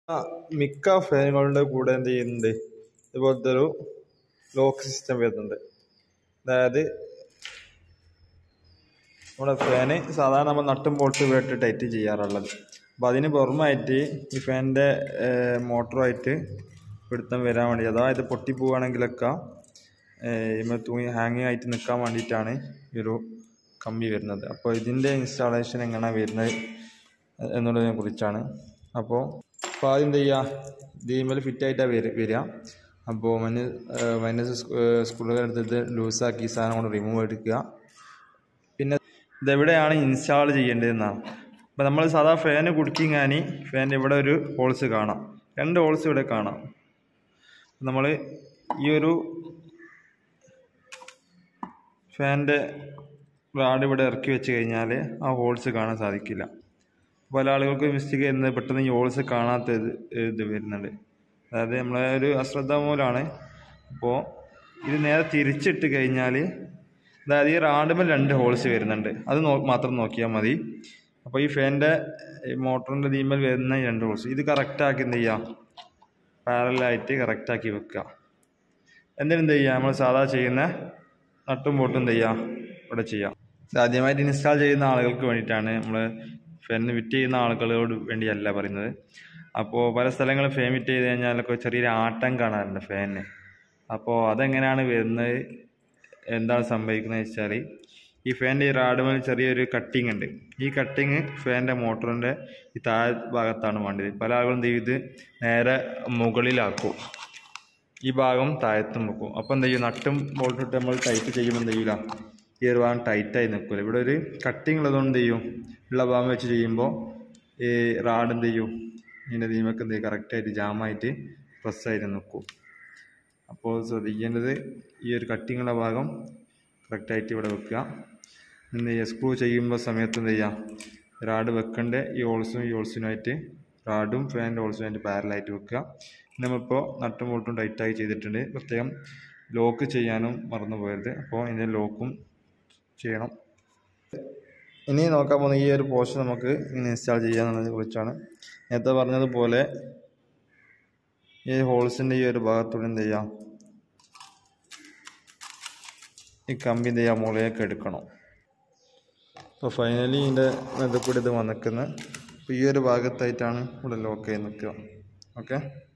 ആ, മിക്ക ഫാനുകളുടെ കൂടെ എന്ത് ചെയ്യുന്നുണ്ട് ഇതുപോലത്തെ ഒരു ലോക്ക് സിസ്റ്റം വരുന്നുണ്ട് അതായത് നമ്മുടെ ഫാന് സാധാരണ നമ്മൾ നട്ടും ബോൾട്ട് ഇട്ട് ടൈറ്റ് ചെയ്യാറുള്ളത് അപ്പോൾ അതിന് പുറമായിട്ട് ഈ ഫാനിൻ്റെ മോട്ടറുമായിട്ട് പിടുത്തം വരാൻ വേണ്ടി അഥവാ ഇത് പൊട്ടിപ്പോവുകയാണെങ്കിലൊക്കെ ഇമ്മ തൂങ്ങി ഹാങ്ങിങ് ആയിട്ട് നിൽക്കാൻ വേണ്ടിയിട്ടാണ് ഈ ഒരു കമ്പി വരുന്നത് അപ്പോൾ ഇതിൻ്റെ ഇൻസ്റ്റാളേഷൻ എങ്ങനെയാണ് വരുന്നത് എന്നുള്ളതിനെ കുറിച്ചാണ് അപ്പോൾ അപ്പോൾ ആദ്യം എന്ത് ചെയ്യുക ഇതിന്മേൽ ഫിറ്റായിട്ടാണ് വരിക വരിക അപ്പോൾ മഞ്ഞ മൈനസ് സ്കൂളുകാർ എടുത്തിട്ട് ലൂസാക്കി ഈ സാധനം കൊണ്ട് റിമൂവ് എടുക്കുക പിന്നെ ഇതെവിടെയാണ് ഇൻസ്റ്റാൾ ചെയ്യേണ്ടതെന്നാണ് അപ്പോൾ നമ്മൾ സാധാ ഫാന് കുടിക്കിങ്ങാനി ഫാനിൻ്റെ ഇവിടെ ഒരു ഹോൾസ് കാണാം രണ്ട് ഹോൾസ് ഇവിടെ കാണാം നമ്മൾ ഈ ഒരു ഫാനിൻ്റെ റാഡ് ഇവിടെ ഇറക്കി വെച്ച് കഴിഞ്ഞാൽ ആ ഹോൾസ് കാണാൻ സാധിക്കില്ല പല ആളുകൾക്ക് മിസ്റ്റേക്ക് വരുന്നത് പെട്ടെന്ന് ഈ ഹോൾസ് കാണാത്ത ഇത് ഇത് വരുന്നുണ്ട് അതായത് നമ്മളെ ഒരു അശ്രദ്ധ മൂലമാണ് അപ്പോൾ ഇത് നേരെ തിരിച്ചിട്ട് കഴിഞ്ഞാൽ അതായത് ഈ റാഡുമ്പോൾ രണ്ട് ഹോൾസ് വരുന്നുണ്ട് അത് നോ മാത്രം നോക്കിയാൽ മതി അപ്പോൾ ഈ ഫാനിൻ്റെ മോട്ടറിൻ്റെ തീമൽ വരുന്ന ഈ രണ്ട് ഹോൾസ് ഇത് കറക്റ്റാക്കി എന്ത് ചെയ്യുക പാരലായിട്ട് കറക്റ്റാക്കി വെക്കുക എന്നിട്ട് എന്ത് ചെയ്യുക നമ്മൾ സാധാ ചെയ്യുന്ന നട്ടും ബോട്ടും എന്ത് ചെയ്യുക ഇവിടെ ചെയ്യാം ആദ്യമായിട്ട് ഇൻസ്റ്റാൾ ചെയ്യുന്ന ആളുകൾക്ക് വേണ്ടിയിട്ടാണ് നമ്മൾ ഫാനിന് ഫിറ്റ് ചെയ്യുന്ന ആളുകളോട് വേണ്ടിയല്ല പറയുന്നത് അപ്പോൾ പല സ്ഥലങ്ങളിൽ ഫാൻ ഫിറ്റ് ചെയ്ത് കഴിഞ്ഞാലൊക്കെ ചെറിയൊരു ആട്ടം കാണാറുണ്ട് ഫാനിന് അപ്പോൾ അതെങ്ങനെയാണ് വരുന്നത് എന്താണ് സംഭവിക്കുന്നത് വെച്ചാൽ ഈ ഫാനിൻ്റെ ഈ റാഡുമേൽ ചെറിയൊരു കട്ടിങ് ഉണ്ട് ഈ കട്ടിങ് ഫാനിൻ്റെ മോട്ടറിൻ്റെ ഈ താഴെ ഭാഗത്താണ് വേണ്ടത് പല ആളുകളും എന്ത് ചെയ്യും ഇത് നേരെ മുകളിലാക്കും ഈ ഭാഗം താഴത്തും വെക്കും അപ്പോൾ എന്ത് ചെയ്യും നട്ടും ബോൾട്ടും ഇട്ട് നമ്മൾ ടൈറ്റ് ചെയ്യുമ്പോൾ എന്ത് ചെയ്യില്ല ഈ ഒരു ഭാഗം ടൈറ്റായി നിൽക്കില്ല ഇവിടെ ഒരു കട്ടിങ് ഉള്ളതുകൊണ്ട് എന്ത് ചെയ്യും ഉള്ള ഭാഗം വെച്ച് ചെയ്യുമ്പോൾ ഈ റാഡ് എന്ത് ചെയ്യും ഇതിൻ്റെ ദീമക്ക് എന്ത് ചെയ്യും കറക്റ്റായിട്ട് ജാമായിട്ട് പ്രസ്സായിട്ട് നിൽക്കും അപ്പോൾ ശ്രദ്ധിക്കേണ്ടത് ഈ ഒരു കട്ടിങ്ങുള്ള ഭാഗം കറക്റ്റായിട്ട് ഇവിടെ വെക്കുക എന്ത് ചെയ്യുക സ്ക്രൂ ചെയ്യുമ്പോൾ സമയത്ത് എന്ത് ചെയ്യുക റാഡ് വെക്കേണ്ട ഈ ഹോൾസും ഈ ഹോൾസിനുമായിട്ട് റാഡും ഫാനിൻ്റെ ഹോൾസുമായിട്ട് പാരലായിട്ട് വെക്കുക നമ്മളിപ്പോൾ നട്ടും ബോൾട്ടും ടൈറ്റായി ചെയ്തിട്ടുണ്ട് പ്രത്യേകം ലോക്ക് ചെയ്യാനും മറന്നു പോകരുത് അപ്പോൾ ഇതിൻ്റെ ലോക്കും ചെയ്യണം ഇനി നോക്കാൻ പോകുന്ന ഈ ഒരു പോർഷൻ നമുക്ക് ഇങ്ങനെ ഇൻസ്റ്റാൾ ചെയ്യാന്നുള്ളതിനെ കുറിച്ചാണ് നേരത്തെ പറഞ്ഞതുപോലെ ഈ ഹോൾസിൻ്റെ ഈ ഒരു ഭാഗത്തൂടെ എന്ത് ചെയ്യാം ഈ കമ്പി എന്ത് ചെയ്യാം മുകളിലേക്ക് എടുക്കണം അപ്പോൾ ഫൈനലി ഇതിൻ്റെ മെതക്കൂടി ഇത് വന്നിക്കുന്നത് അപ്പോൾ ഈ ഒരു ഭാഗത്തായിട്ടാണ് ഇവിടെ ലോക്ക് ചെയ്ത് നിൽക്കുക ഓക്കെ